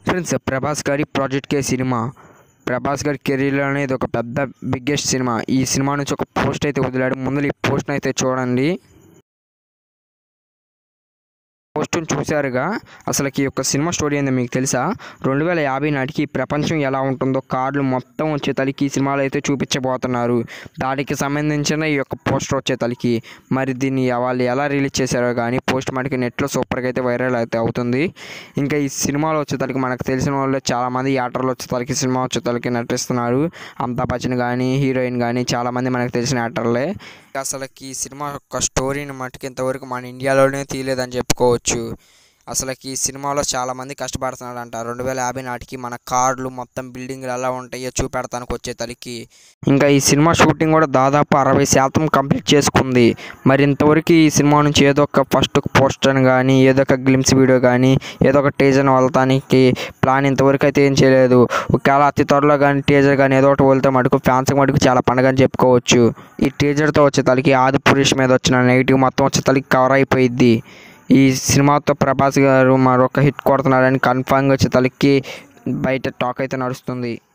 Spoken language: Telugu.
ఫ్రెండ్స్ ప్రభాస్ గారి ప్రాజెక్ట్ కే సినిమా ప్రభాస్ గారి కెరీర్లోనే ఇది ఒక పెద్ద బిగ్గెస్ట్ సినిమా ఈ సినిమా నుంచి ఒక పోస్ట్ అయితే వదిలాడు ముందు ఈ పోస్ట్ అయితే చూడండి పోస్టును చూశారుగా అసలుకి ఈ యొక్క సినిమా స్టోరీ ఏందో మీకు తెలుసా రెండు వేల యాభై నాటికి ఈ ప్రపంచం ఎలా ఉంటుందో కార్లు మొత్తం వచ్చే తలికి ఈ సినిమాలో అయితే చూపించబోతున్నారు దానికి సంబంధించిన ఈ యొక్క పోస్టర్ వచ్చే తలికి మరి దీన్ని వాళ్ళు ఎలా రిలీజ్ చేశారో కానీ పోస్ట్ మనకి నెట్లో సూపర్గా అయితే వైరల్ అయితే అవుతుంది ఇంకా ఈ సినిమాలో వచ్చే తలకి మనకు తెలిసిన వాళ్ళు చాలామంది యాక్టర్లు వచ్చే తలకి సినిమా వచ్చే తలకి నటిస్తున్నారు అమితాబ్ బచ్చన్ కానీ హీరోయిన్ కానీ చాలామంది మనకు తెలిసిన యాక్టర్లే అసలుకి ఈ సినిమా యొక్క స్టోరీని మటుకు ఇంతవరకు మన ఇండియాలోనే తీయలేదని చెప్పుకోవచ్చు అసలుకి ఈ సినిమాలో చాలామంది కష్టపడుతున్నాడంట రెండు వేల యాభై నాటికి మన కార్లు మొత్తం బిల్డింగ్లు ఎలా ఉంటాయో చూపెడతానికి వచ్చే తలికి ఇంకా ఈ సినిమా షూటింగ్ కూడా దాదాపు అరవై శాతం కంప్లీట్ చేసుకుంది మరి ఇంతవరకు ఈ సినిమా నుంచి ఏదో ఒక ఫస్ట్ పోస్టర్ కానీ ఏదో ఒక గ్లిమ్స్ వీడియో కానీ ఏదో ఒక టీజర్ వదలటానికి ప్లాన్ ఇంతవరకు అయితే ఏం చేయలేదు ఒకవేళ అతి త్వరలో కానీ టీజర్ కానీ ఏదో ఒకటి వెళ్తే మటుకు ఫ్యాన్స్ మటుకు చాలా పండుగ అని చెప్పుకోవచ్చు ఈ టీజర్తో వచ్చే తలకి ఆది పురుష్ మీద వచ్చిన నెగిటివ్ మొత్తం వచ్చే తలకి కవర్ అయిపోయిద్ది ఈ సినిమాతో ప్రభాస్ గారు మరొక హిట్ కొడుతున్నారని కన్ఫామ్గా వచ్చే తలకి బయట టాక్ అయితే నడుస్తుంది